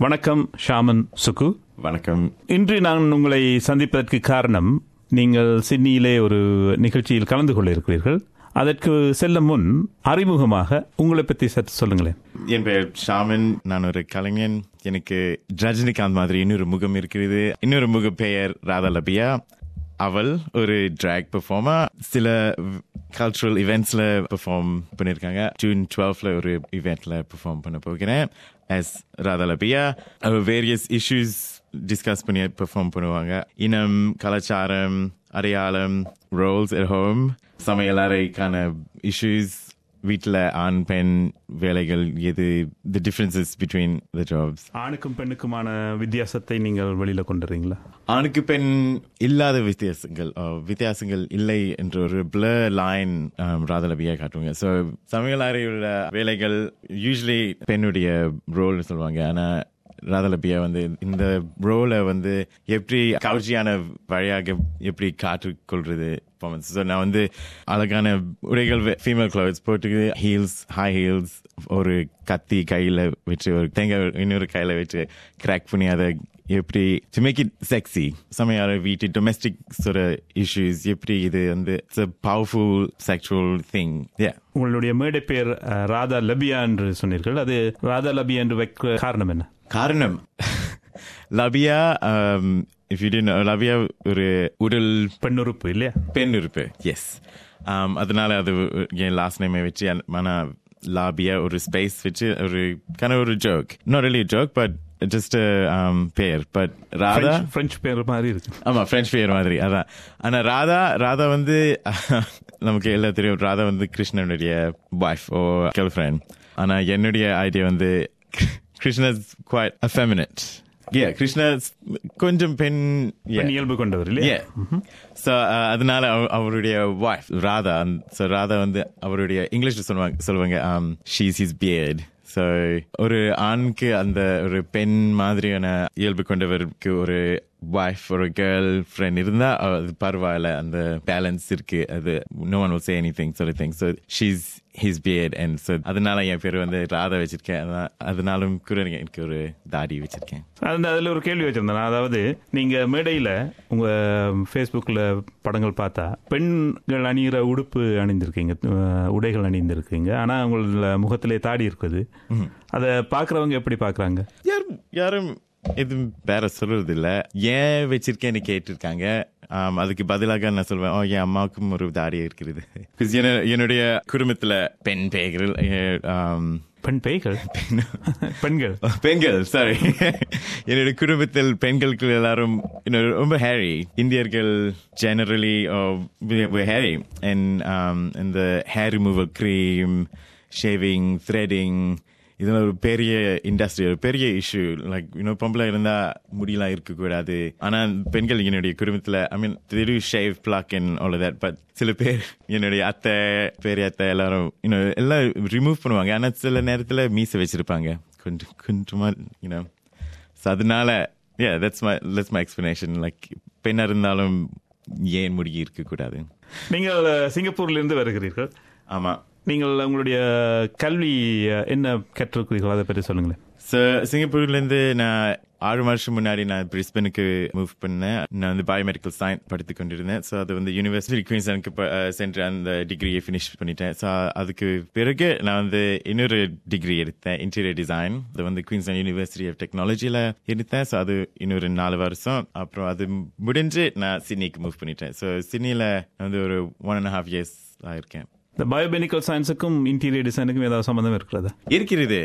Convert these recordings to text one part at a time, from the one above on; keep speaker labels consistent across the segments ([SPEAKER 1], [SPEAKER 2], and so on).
[SPEAKER 1] வணக்கம் ஷாமன் சுக்கு
[SPEAKER 2] வணக்கம்
[SPEAKER 1] இன்று நான் உங்களை சந்திப்பதற்கு காரணம் நீங்கள் சிட்னியிலே ஒரு நிகழ்ச்சியில் கலந்து கொள்ள இருக்கிறீர்கள் அதற்கு செல்லும் முன் அறிமுகமாக உங்களை பற்றி சற்று சொல்லுங்களேன்
[SPEAKER 2] என் பெயர் ஷாமன் நான் ஒரு கலைஞன் எனக்கு ரஜினிகாந்த் மாதிரி இன்னொரு முகம் இருக்கிறது இன்னொரு முக பெயர் ராதா லபியா அவள் ஒரு டிராக் பெர்ஃபார்மர் சில கல்ச்சுரல் இவெண்ட்ஸ்ல பெர்ஃபார்ம் பண்ணியிருக்காங்க ஜூன் டுவெல்த்ல ஒரு இவெண்ட்ல பெர்ஃபார்ம் பண்ண போகிறேன் as Radha Labia various issues discuss பண்ணி பெர்ஃபார்ம் பண்ணுவாங்க இனம் கலாச்சாரம் அடையாளம் ரோல்ஸ் at ஹோம் சமையலறைக்கான இஷ்யூஸ் வீட்டில் ஆண் பெண் வேலைகள் எது the differences between the jobs
[SPEAKER 1] ஆணுக்கும் பெண்ணுக்குமான வித்தியாசத்தை நீங்கள் வெளியில கொண்டுறீங்களா
[SPEAKER 2] ஆணுக்கு பெண் இல்லாத வித்தியாசங்கள் அஹ், வித்தியாசங்கள் இல்லை என்ற ஒரு பிளர் லைன் ராதலபியா காட்டுவாங்க ஸோ சமையல் அறையுள்ள வேலைகள் யூஸ்வலி பெண்ணுடைய ரோல்னு சொல்லுவாங்க ஆனா ராதலபியா வந்து இந்த ரோலை வந்து எப்படி கவர்ச்சியான வழியாக எப்படி காற்றுக்கொள்றது performance. ஸோ நான் வந்து அழகான உடைகள் ஃபீமேல் clothes போட்டு ஹீல்ஸ் ஹை ஹீல்ஸ் ஒரு கத்தி கையில வச்சு ஒரு தேங்காய் இன்னொரு கையில வச்சு கிராக் பண்ணி அதை எப்படி டு மேக் இட் செக்ஸி சமையல் வீட்டு டொமெஸ்டிக் சொல்ற இஷ்யூஸ் எப்படி இது வந்து it's a powerful sexual thing yeah
[SPEAKER 1] உங்களுடைய மேடை பெயர் அஹ், ராதா லபியா என்று சொன்னீர்கள் அது ராதா லபியா என்று வைக்க காரணம் என்ன
[SPEAKER 2] காரணம் லபியா இஃப் யூ டின் லபியா ஒரு உடல்
[SPEAKER 1] பெண்ணுறுப்பு இல்லையா
[SPEAKER 2] பெண் இருப்பு எஸ் அதனால அது என் லாஸ்ட் நேமை வச்சு மன லாபியா ஒரு ஸ்பேஸ் வச்சு ஒரு kind of ஒரு joke not really joke but just பேர் பட் ராதா
[SPEAKER 1] பிரெஞ்சு- பிரெஞ்சு பேர் மாதிரி இருக்கு
[SPEAKER 2] ஆமா பிரெஞ்சு பேர் மாதிரி அதான் ஆனா ராதா ராதா வந்து நமக்கு எல்லாம் தெரியும் ராதா வந்து கிருஷ்ணனுடைய வைஃப் ஓ கேர்ள் ஃப்ரெண்ட் ஆனா என்னுடைய ஐடியா வந்து Krishna quite effeminate yeah Krishna கொஞ்சம் பெண் yeah.
[SPEAKER 1] பெண் இயல்பு கொண்டவர் இல்லையா
[SPEAKER 2] Yeah. So, uh, அதனால அவ- அவருடைய wife ராதா ஸோ ராதா வந்து அவருடைய இங்கிலீஷ்ல சொல்லுவாங்க சொல்லுவாங்க ஷீஸ் ஹிஸ் பியர்ட் ஸோ ஒரு ஆணுக்கு அந்த ஒரு பெண் மாதிரியான இயல்பு கொண்டவருக்கு ஒரு வைஃப் ஒரு கேர்ள் ஃப்ரெண்ட் இருந்தா அது பரவாயில்ல அந்த பேலன்ஸ் இருக்கு அது no one will say anything sort of thing so she's his beard and so அதனால என் பேர் வந்து ராதா வச்சிருக்கேன் அதான் அதனாலும் கூட எனக்கு ஒரு தாடி வச்சிருக்கேன்
[SPEAKER 1] அந்த அதில் ஒரு கேள்வி வச்சிருந்தேன் அதாவது நீங்க மேடையில உங்க ஃபேஸ்புக்கில் படங்கள் பார்த்தா பெண்கள் அணிகிற உடுப்பு அணிந்திருக்கீங்க அஹ், உடைகள் அணிந்திருக்கீங்க ஆனா உங்கள முகத்திலே தாடி இருக்குது அதை பார்க்கறவங்க எப்படி பார்க்கறாங்க
[SPEAKER 2] யாரும் யாரும் எதுவும் வேற சொல்றது இல்ல ஏன் வச்சிருக்கேன்னு கேட்டிருக்காங்க ஆம், அதுக்கு பதிலாக நான் சொல்வேன் ஓ என் அம்மாவுக்கும் ஒரு தாடி இருக்கிறது 'Cause என்ன- என்னுடைய குடும்பத்துல பெண் பேய்கள் eh, ஆம்,
[SPEAKER 1] பெண் பேய்கள் பெண்கள்
[SPEAKER 2] பெண்கள் சாரி என்னுடைய குடும்பத்தில் பெண்களுக்கு எல்லாரும் you know, ரொம்ப ஹேரி இந்தியர்கள் ஜெனரலி ஹேரி அண்ட் இந்த hair removal cream shaving threading இதெல்லாம் ஒரு பெரிய இண்டஸ்ட்ரி ஒரு பெரிய இஷ்யூ லைக் இன்னும் பொம்பளை இருந்தா முடியலாம் இருக்கக்கூடாது ஆனா பெண்கள் என்னுடைய குடும்பத்துல I mean through shave black and all that but சில பேர் என்னுடைய அத்தை பெரிய அத்தை எல்லாரும் இன்னும் எல்லாம் ரிமூவ் பண்ணுவாங்க ஆனா சில நேரத்துல மீசை வச்சிருப்பாங்க கொஞ்சம் கொஞ்சமா யூனோ ஸோ அதனால yeah that's my that's my explanation like பெண்ணா இருந்தாலும் ஏன் முடி இருக்கக்கூடாது
[SPEAKER 1] நீங்கள் அஹ், சிங்கப்பூர்ல இருந்து வருகிறீர்கள்
[SPEAKER 2] ஆமா
[SPEAKER 1] நீங்கள் உங்களுடைய கல்வி அஹ், என்ன கற்றிருக்கிறீர்கள் அதை பற்றி சொல்லுங்களேன்
[SPEAKER 2] ஸோ சிங்கப்பூர்ல இருந்து நான் ஆறு வருஷம் முன்னாடி நான் பிரிஸ்பனுக்கு மூவ் பண்ணேன் நான் வந்து பயோமெடிக்கல் சயின்ஸ் படித்து கொண்டிருந்தேன் ஸோ அது வந்து யூனிவர்சிட்டி குயின்ஸ்லாந்துக்கு ப- அஹ், சென்று அந்த டிகிரியை ஃபினிஷ் பண்ணிட்டேன் ஸோ அதுக்கு பிறகு நான் வந்து இன்னொரு டிகிரி எடுத்தேன் இன்டீரியர் டிசைன் அது வந்து குயின்ஸ்லாந்து யூனிவர்சிட்டி ஆஃப் டெக்னாலஜியில் எடுத்தேன் ஸோ அது இன்னொரு நாலு வருஷம் அப்புறம் அது முடிஞ்சு நான் சிட்னிக்கு மூவ் பண்ணிட்டேன் ஸோ சிட்னியில் வந்து ஒரு ஒன் அண்ட் ஹாஃப் இயர்ஸ் ஆயிருக்கேன்
[SPEAKER 1] இந்த பயோமெடிக்கல் சயின்ஸுக்கும் இன்டீரியர் டிசைனுக்கும் ஏதாவது சம்பந்தம் இருக்கிறதா
[SPEAKER 2] இருக்கிறது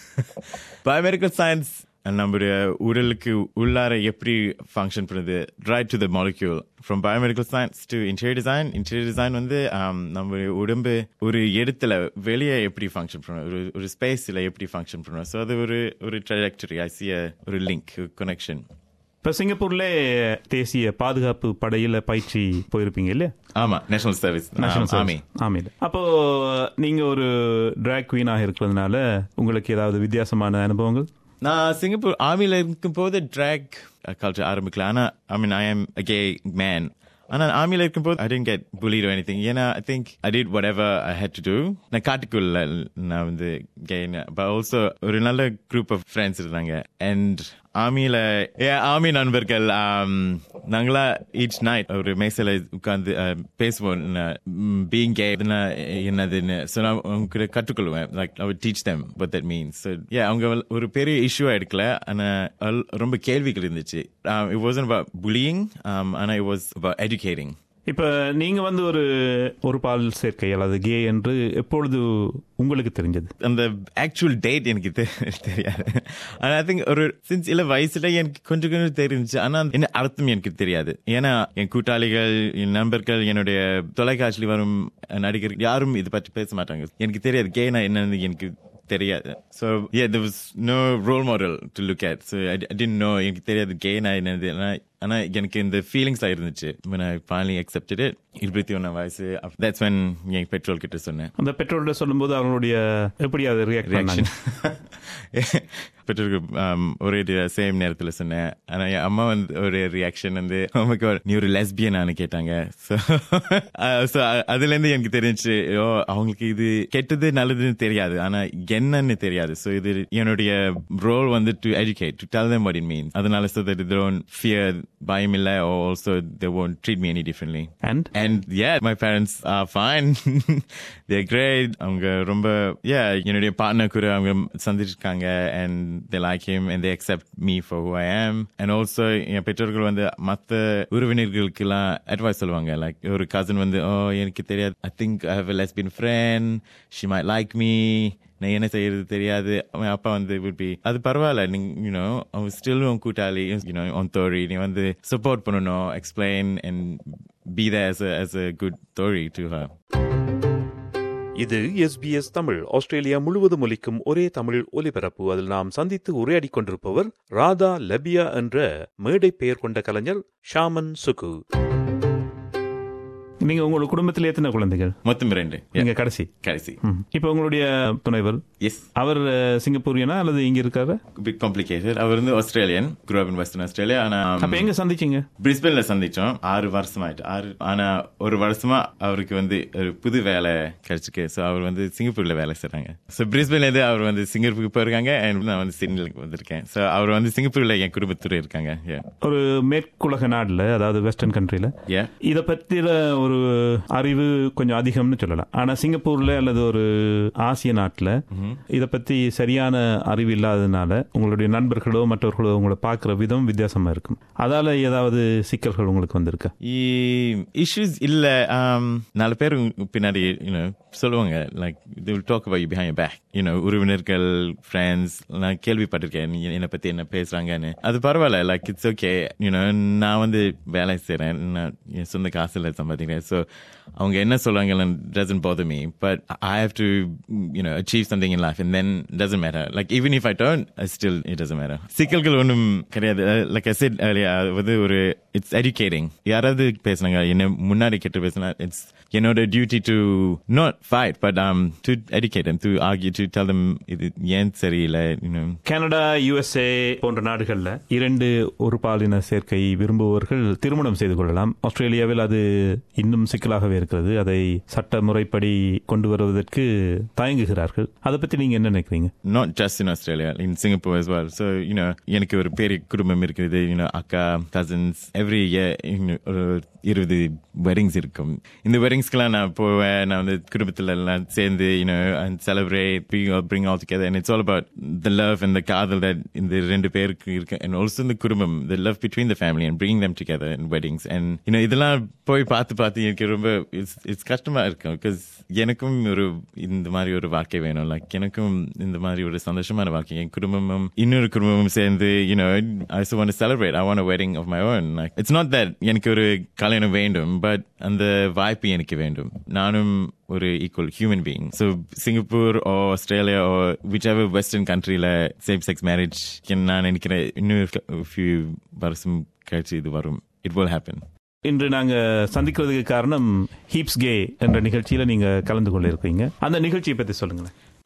[SPEAKER 2] பயோமெடிக்கல் சயின்ஸ் நம்முடைய உடலுக்கு உள்ளார எப்படி ஃபங்க்ஷன் பண்ணுது right to the molecule from biomedical science to interior design interior design வந்து um, நம்முடைய உடம்பு ஒரு இடத்துல வெளியே எப்படி ஃபங்க்ஷன் பண்ணும் ஒரு ஒரு ஸ்பேஸில் எப்படி ஃபங்க்ஷன் பண்ணும் ஸோ அது ஒரு ஒரு ட்ரஜெக்டரி ஐ சி ஒரு லிங்க் கனெக்ஷன்
[SPEAKER 1] இப்ப சிங்கப்பூர்ல தேசிய பாதுகாப்பு படையில பயிற்சி போயிருப்பீங்க இல்லையா
[SPEAKER 2] ஆமா நேஷனல் சர்வீஸ்
[SPEAKER 1] நேஷனல்
[SPEAKER 2] ஆர்மி
[SPEAKER 1] ஆமில அப்போ நீங்க ஒரு டிராக் குவீனாக இருக்கிறதுனால உங்களுக்கு ஏதாவது வித்தியாசமான அனுபவங்கள்
[SPEAKER 2] நான் சிங்கப்பூர் ஆர்மியில் இருக்கும் போது ட்ராக் கல்ச்சர் ஆரம்பிக்கல ஆனா I mean I am a gay man ஆனால் ஆர்மியில் இருக்கும்போது I didn't get bullied anything ஏன்னா I think I did whatever I had to do நான் காட்டுக்குள்ள நான் வந்து கெயின் பட் ஆல்சோ ஒரு நல்ல குரூப் ஆஃப் ஃப்ரெண்ட்ஸ் இருந்தாங்க அண்ட் ஆர்மியில ஆர்மி நண்பர்கள் um, நாங்களா ஈச் நைட் ஒரு மேசையில உட்கார்ந்து uh, பேசுவோம் பீங் கே என்னதுன்னு ஸோ நான் அவங்க கற்றுக்கொள்வேன் like I teach them but that means so ஏ அவங்க ஒரு பெரிய இஷ்யூ எடுக்கல ஆனால் ரொம்ப கேள்விகள் இருந்துச்சு இட் வாஸ் அபவுட் புலியிங் ஆனால் இட் வாஸ் அபவுட் எஜுகேட்டிங்
[SPEAKER 1] இப்ப நீங்க வந்து ஒரு ஒரு பால் சேர்க்கை அல்லது கே என்று எப்பொழுது உங்களுக்கு தெரிஞ்சது
[SPEAKER 2] அந்த ஆக்சுவல் டேட் எனக்கு தெ- தெரியாது ஆனா ஐ திங்க் ஒரு சின்ஸ் இல்ல வயசுல எனக்கு கொஞ்சம் கொஞ்சம் தெரிஞ்சுச்சு ஆனா என்ன அர்த்தம் எனக்கு தெரியாது ஏன்னா என் கூட்டாளிகள் என் நண்பர்கள் என்னுடைய தொலைக்காட்சியில் வரும் நடிகர் யாரும் இது பற்றி பேச மாட்டாங்க எனக்கு தெரியாது கேனா என்னன்னு எனக்கு தெரியாது so yeah there was no role model to look at so I, I didn't know எனக்கு தெரியாது கேனா என்னது ஆனா- ஆனா எனக்கு இந்த ஃபீலிங்ஸ் இருந்துச்சு when I finally accepted it இருபத்தி ஒன்னாம் வயசு that's when என் பெட்ரோல் கிட்ட சொன்னேன்
[SPEAKER 1] அந்த பெற்றோர்கிட்ட சொல்லும்போது அவங்களுடைய எப்படி அதை ரியாக்ட் பண்ணாங்க
[SPEAKER 2] ரியாக்ஷன் பெற்றோருக்கு um, ஒரே சேம் நேரத்தில் சொன்னேன் ஆனா என் அம்மா வந்து ஒரு ரியாக்ஷன் வந்து அம்மாக்கு ஒரு, நீ ஒரு லெஸ்பியனானு கேட்டாங்க ஸோ ஸோ அதுல இருந்து எனக்கு தெரிஞ்சு ஓ அவங்களுக்கு இது கெட்டது நல்லதுன்னு தெரியாது ஆனா என்னன்னு தெரியாது ஸோ இது என்னுடைய ரோல் வந்து to educate to tell them what it means அதனால so that they don't fear பயம் இல்லை or also they won't treat me any differently
[SPEAKER 1] and
[SPEAKER 2] And yeah, my parents are fine. They're great. அவங்க ரொம்ப yeah, என்னுடைய partner கூட அவங்க சந்திச்சிருக்காங்க and they like him and they accept me for who I am. And also என் பெற்றோர்கள் வந்து மத்த உறவினர்களுக்கு எல்லாம் அட்வைஸ் சொல்லுவாங்க லைக் ஒரு கசன் வந்து ஓ எனக்கு தெரியாது I think I have lesbian friend she my like me நான் என்ன செய்யறது தெரியாது அவன் அப்பா வந்து would be அது பரவாயில்ல நீங்க யூனோ அவன் ஸ்டில் உன் கூட்டாளி யூனோ உன் தோழி நீ வந்து சப்போர்ட் பண்ணணும் explain and be there as a as a good story to her
[SPEAKER 3] இது எஸ்பிஎஸ் தமிழ் ஆஸ்திரேலியா முழுவதும் ஒலிக்கும் ஒரே தமிழ் ஒலிபரப்பு அதில் நாம் சந்தித்து உரையாடிக் கொண்டிருப்பவர் ராதா லபியா என்ற மேடை பெயர் கொண்ட கலைஞர் ஷாமன் சுகு
[SPEAKER 1] நீங்க உங்களோட குடும்பத்தில் எத்தனை குழந்தைகள்
[SPEAKER 2] மொத்தம் ரெண்டு Yeah,
[SPEAKER 1] நீங்க கடைசி
[SPEAKER 2] கடைசி
[SPEAKER 1] ம். இப்ப உங்களுடைய துணைவர்
[SPEAKER 2] எஸ்
[SPEAKER 1] அவர் அஹ், சிங்கப்பூரியனா அல்லது இங்க இருக்காரு
[SPEAKER 2] பிக் காம்ப்ளிகேட்டட் அவர் வந்து Australian grew up in western Australia ஆனா
[SPEAKER 1] அப்ப எங்க சந்திச்சீங்க
[SPEAKER 2] பிரிஸ்பேன்ல சந்திச்சோம் ஆறு வருஷம் ஆயிட்டு ஆறு ஆனா ஒரு வருஷமா அவருக்கு வந்து ஒரு புது வேலை கிடைச்சிருக்கு ஸோ அவர் வந்து சிங்கப்பூர்ல வேலை செய்றாங்க ஸோ பிரிஸ்பேன்ல இருந்து அவர் வந்து சிங்கப்பூருக்கு போயிருக்காங்க and நான் வந்து சிட்னிலுக்கு வந்திருக்கேன் ஸோ அவர் வந்து சிங்கப்பூர்ல என் குடும்பத்தோட இருக்காங்க Yeah.
[SPEAKER 1] ஒரு மேற்குலக நாடுல அதாவது வெஸ்டர்ன் கண்ட்ரில
[SPEAKER 2] Yeah.
[SPEAKER 1] இத பத்தின ஒரு அறிவு கொஞ்சம் அதிகம்னு சொல்லலாம் ஆனா சிங்கப்பூர்ல அல்லது ஒரு ஆசிய நாட்டுல இத பத்தி சரியான அறிவு இல்லாததுனால உங்களுடைய நண்பர்களோ மற்றவர்களோ உங்களை பார்க்குற விதம் வித்தியாசமா இருக்கும் அதால ஏதாவது சிக்கல்கள் உங்களுக்கு வந்திருக்கா
[SPEAKER 2] இஷ்யூஸ் இல்ல um, நாலு பேர் உங்க பின்னாடி யூனோ சொல்லுவாங்க like they will talk about you behind your back you know உறவினர்கள் ஃப்ரெண்ட்ஸ் நான் கேள்விப்பட்டிருக்கேன் நீ என்னை பத்தி என்ன பேசுறாங்கன்னு அது பரவாயில்ல லைக் இட்ஸ் ஓகே யூனோ நான் வந்து வேலை செய்றேன் நான் என் சொந்த காசுல சம்பாதிக்கிறேன் ஸோ அவங்க என்ன சொல்றாங்க doesn't bother me but I have to you know achieve something in life and then doesn't matter like even if I don't I still it doesn't matter சிக்கல்கள் ஒன்றும் கிடையாது லைக் I said earlier அது வந்து ஒரு it's educating யாராவது பேசுனாங்க என்ன முன்னாடி கேட்டு பேசினா இட்ஸ் என்னோட duty to not fight but um to educate them to argue to tell them இது ஏன் சரியில்லை you know
[SPEAKER 1] கனடா யுஎஸ்ஏ போன்ற நாடுகள்ல இரண்டு ஒரு பாலின சேர்க்கை விரும்புபவர்கள் திருமணம் செய்து கொள்ளலாம் ஆஸ்திரேலியாவில் அது இன்னும் சிக்கலாகவே இருக்கிறது அதை சட்ட முறைப்படி கொண்டு வருவதற்கு தயங்குகிறார்கள் அதை பத்தி நீங்க என்ன நினைக்கிறீங்க
[SPEAKER 2] not just in Australia, in Singapore as well. So, you know, எனக்கு ஒரு பெரிய குடும்பம் இருக்குது you know, அக்கா கசின்ஸ் எவ்ரி இயர் ஒரு இருபது வெட்டிங்ஸ் இருக்கும் இந்த வெட்டிங்ஸ்க்கெல்லாம் நான் போவேன் நான் வந்து குடும்பத்துல எல்லாம் சேர்ந்து you know and celebrate bring all together and it's all about the love and the காதல் that இந்த ரெண்டு பேருக்கு இருக்கு and also இந்த குடும்பம் the love between the family and bringing them together in weddings and you know இதெல்லாம் போய் பார்த்து பார்த்து எனக்கு ரொம்ப it's it's கஷ்டமா இருக்கும் because எனக்கும் ஒரு இந்த மாதிரி ஒரு வாழ்க்கை வேணும் லைக் எனக்கும் இந்த மாதிரி ஒரு சந்தோஷமான வாழ்க்கை என் குடும்பமும் இன்னொரு குடும்பமும் சேர்ந்து you know I also want to celebrate I want a wedding of my own like it's not that எனக்கு ஒரு கல்யாணம் வேண்டும் பட் அந்த வாய்ப்பு எனக்கு வேண்டும் நானும் ஒரு equal human being so Singapore or Australia or whichever western கண்ட்ரியில் சேம் செக்ஸ் மேரேஜ் நான் நினைக்கிறேன் இன்னும் ஃபியூ வருஷம் கழிச்சு இது வரும் இட் will happen
[SPEAKER 1] இன்று நாங்க சந்திக்கிறதுக்கு காரணம் ஹீப்ஸ் கே என்ற நிகழ்ச்சியில நீங்க கலந்து கொள்ள இருக்கீங்க அந்த நிகழ்ச்சியை பத்தி சொல்லுங்களேன்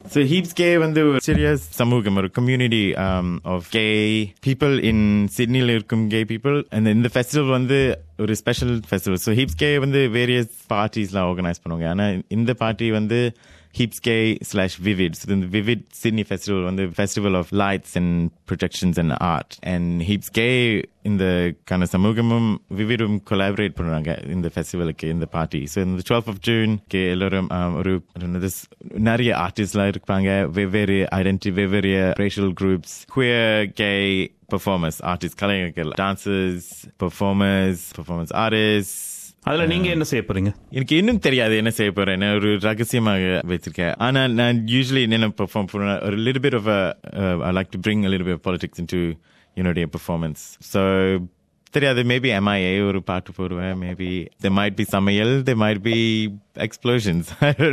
[SPEAKER 2] So Heaps Gay வந்து ஒரு serious சமூகம் ஒரு community um, of gay people in Sydneyல இருக்கும் gay people and இந்த festival வந்து ஒரு special festival so heaps gay வந்து வேரியஸ் பார்ட்டிஸ்லாம் ஆர்கனைஸ் பண்ணுவாங்க ஆனால் இந்த பார்ட்டி வந்து ஹீப்ஸ் கே ஸ்லாஷ் விவிட் இந்த விவிட் சிட்னி ஃபெஸ்டிவல் வந்து festival of lights and projections and art and heaps gay இந்த கான சமூகமும் விவிடும் கொலாபரேட் பண்ணுறாங்க இந்த ஃபெஸ்டிவலுக்கு இந்த பார்ட்டி ஸோ இந்த டுவெல்த் ஆஃப் ஜூன் கே எல்லோரும் um, ஒரு என்னது, நிறைய ஆர்டிஸ்ட்லாம் இருப்பாங்க வெவ்வேறு ஐடென்டி வெவ்வேறு racial groups queer gay performers, artists, கலைஞர்கள் dancers, performers, performance artists.
[SPEAKER 1] அதுல நீங்க என்ன செய்ய போறீங்க
[SPEAKER 2] எனக்கு இன்னும் தெரியாது என்ன செய்ய போறேன் நான் ஒரு ரகசியமாக வச்சிருக்கேன் ஆனா நான் யூஸ்வலி என்ன பெர்ஃபார்ம் பண்ணுவேன் ஒரு little bit of I like to bring little bit politics into என்னுடைய பெர்ஃபார்மன்ஸ் ஸோ தெரியாது மேபி எம்ஐஏ ஒரு பாட்டு போடுவேன் மேபி தே மைட் பி சமையல் they might be explosions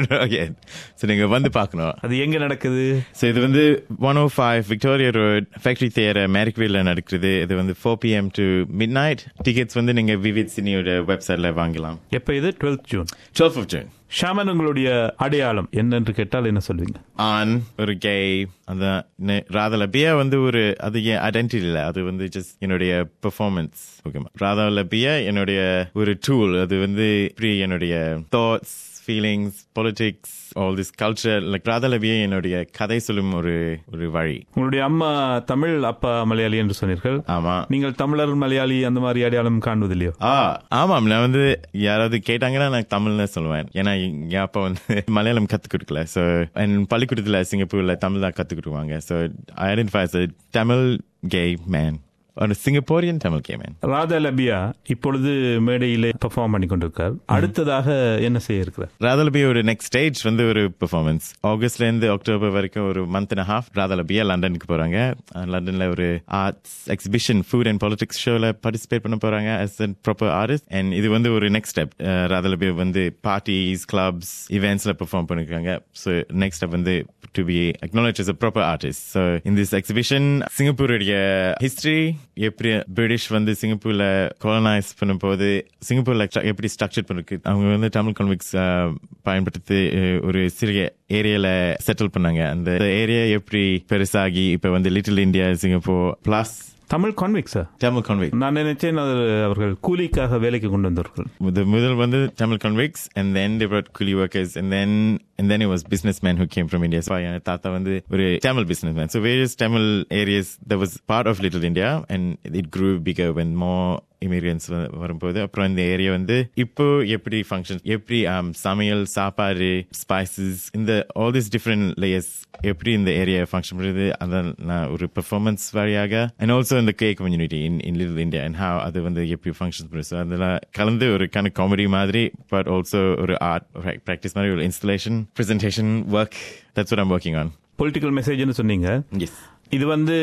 [SPEAKER 2] so நீங்க வந்து பார்க்கணும்
[SPEAKER 1] அது எங்க நடக்குது
[SPEAKER 2] ஸோ இது வந்து one oh five Victoria road factory theatre மேரிக்வீல்ல நடக்குது இது வந்து four PM to midnight tickets வந்து நீங்க விவிட் சினியோட வெப்சைட்ல வாங்கலாம்
[SPEAKER 1] எப்ப இது twelfth June
[SPEAKER 2] twelve of June
[SPEAKER 1] ஷாமன் உங்களுடைய அடையாளம் என்னென்று கேட்டால் என்ன சொல்வீங்க
[SPEAKER 2] ஆன் ஒரு கே அந்த ராதல பியா வந்து ஒரு அது என் ஐடென்டிட்டி இல்லை அது வந்து ஜஸ்ட் என்னுடைய பெர்ஃபார்மன்ஸ் ஓகேமா ராதல பியா என்னுடைய ஒரு டூல் அது வந்து இப்படி என்னுடைய thoughts feelings politics all this culture like ராதலபியே என்னுடைய கதை சொல்லும் ஒரு ஒரு வழி
[SPEAKER 1] உங்களுடைய அம்மா தமிழ் அப்பா மலையாளி என்று சொன்னீர்கள்
[SPEAKER 2] ஆமா
[SPEAKER 1] நீங்கள் தமிழர் மலையாளி அந்த மாதிரி அடையாளம் காண்பதில்லையோ
[SPEAKER 2] ஆ ஆமாம் நான் வந்து யாராவது கேட்டாங்கன்னா நான் தமிழ்ல சொல்லுவேன் ஏன்னா எங்க அப்பா வந்து மலையாளம் கத்து கொடுக்கல ஸோ என் பள்ளிக்கூடத்துல சிங்கப்பூர்ல தமிழ் தான் கத்து கொடுக்குவாங்க so identify Tamil gay man ஒரு Singaporean Tamil gay man
[SPEAKER 1] Radha Labia இப்பொழுது மேடையிலே பெர்ஃபார்ம் பண்ணி கொண்டிருக்கார் அடுத்ததாக என்ன செய்ய இருக்கிறார்
[SPEAKER 2] ராதலபியோட நெக்ஸ்ட் ஸ்டேஜ் வந்து ஒரு பெர்ஃபார்மன்ஸ் ஆகஸ்ட்ல இருந்து அக்டோபர் வரைக்கும் ஒரு மந்த் அண்ட் ஹாஃப் ராதலபியா லண்டனுக்கு போறாங்க லண்டன்ல ஒரு arts exhibition food and politics ஷோல பார்ட்டிசிபேட் பண்ண போறாங்க as a proper artist and இது வந்து ஒரு நெக்ஸ்ட் ஸ்டெப் ராதலபியா வந்து பார்ட்டிஸ் கிளப்ஸ் இவெண்ட்ஸ்ல பெர்ஃபார்ம் பண்ணிருக்காங்க ஸோ நெக்ஸ்ட் ஸ்டெப் வந்து to be acknowledge as a proper artist. So in this exhibition, சிங்கப்பூருடைய ஹிஸ்டரி எப்படி பிரிட்டிஷ் வந்து சிங்கப்பூர்ல கொலனைஸ் பண்ணும்போது சிங்கப்பூர்ல எப்படி ஸ்ட்ரக்சர் பண்ணிருக்கு அவங்க வந்து தமிழ் கான்விக்ஸ் பயன்படுத்தி அஹ், ஒரு சிறிய ஏரியால செட்டில் பண்ணாங்க அந்த ஏரியா எப்படி பெருசாகி இப்ப வந்து little India Singapore plus
[SPEAKER 1] Tamil கான்விக்ஸா
[SPEAKER 2] தமிழ் கான்விக்
[SPEAKER 1] நான் நினைச்சேன் அது அவர்கள் கூலிக்காக வேலைக்கு கொண்டு வந்தார்கள்
[SPEAKER 2] The முதல் வந்து Tamil convicts and then they brought coolie workers and then and then it was businessmen who came from India. So என் தாத்தா வந்து ஒரு Tamil businessman. So various Tamil areas that was part of Little India and it grew bigger when more immigrants வ- வரும்போது அப்புறம் இந்த area வந்து இப்போ எப்படி ஃபங்க்ஷன் எப்படி um, சமையல் சாப்பாடு ஸ்பைசஸ் இந்த ஆல் திஸ் டிஃப்ரெண்ட் லேயர்ஸ் எப்படி இந்த ஏரியா ஃபங்க்ஷன் பண்ணுறது அதான் நான் ஒரு பெர்ஃபார்மன்ஸ் வழியாக அண்ட் ஆல்சோ இந்த gay community in in little India and how அது வந்து எப்படி ஃபங்க்ஷன் பண்ணுது ஸோ அதெல்லாம் கலந்து ஒரு kind of காமெடி மாதிரி பட் ஆல்சோ ஒரு ஆர்ட் ப்ராக்டிஸ் மாதிரி ஒரு installation presentation work that's what I'm working on
[SPEAKER 1] பொலிட்டிக்கல் மெசேஜ்னு சொன்னீங்க
[SPEAKER 2] எஸ்
[SPEAKER 1] இது வந்து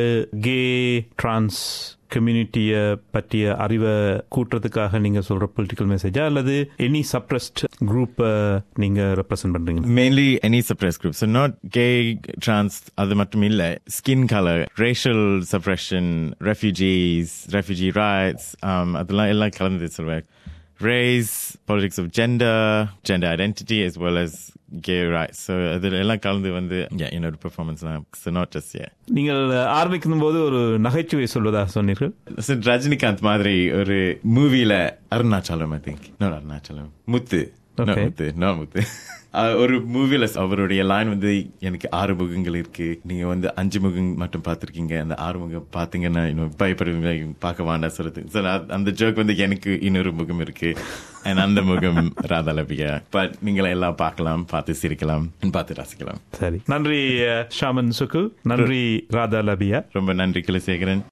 [SPEAKER 1] கே டிரான்ஸ் கம்யூனிட்டிய பற்றிய அறிவை கூட்டுறதுக்காக நீங்க சொல்ற பொலிட்டிக்கல் மெசேஜா அல்லது எனி சப்ரஸ்ட் குரூப் நீங்க ரெப்ரசென்ட் பண்றீங்க
[SPEAKER 2] mainly any suppressed group. So not gay, trans, அது மட்டும் இல்ல skin color, racial suppression, refugees, refugee rights, um, அதெல்லாம் எல்லாம் கலந்து சொல்வேன். Race, politics of gender, gender identity, as well as gay rights. So அதில் எல்லாம் கலந்து வந்து yeah, என்னோட performance தான். So not just yeah.
[SPEAKER 1] நீங்கள் ஆரம்பிக்கும் போது ஒரு நகைச்சுவை சொல்வதாக சொன்னீர்கள்
[SPEAKER 2] So ரஜினிகாந்த் மாதிரி ஒரு மூவில Arunachalam I think not Arunachalam Muthu Not
[SPEAKER 1] Okay.
[SPEAKER 2] Muthu not Muthu அஹ் ஒரு மூவில அவருடைய லைன் வந்து எனக்கு ஆறு முகங்கள் இருக்கு நீங்க வந்து அஞ்சு முகம் மட்டும் பார்த்திருக்கீங்க அந்த ஆறு முகம் பாத்தீங்கன்னா இன்னும் பயப்படுவீங்க பார்க்க வேண்டாம் சொல்றது So, நான் அந்த ஜோக் வந்து எனக்கு இன்னொரு முகம் இருக்கு and அந்த முகம் ராதாலபியா பட் நீங்கள எல்லாம் பார்க்கலாம் பார்த்து சிரிக்கலாம் பார்த்து ரசிக்கலாம்
[SPEAKER 1] சரி நன்றி அஹ், ஷாமன் சுக்கு நன்றி ராதா லபியா
[SPEAKER 2] ரொம்ப நன்றி குலசேகரன்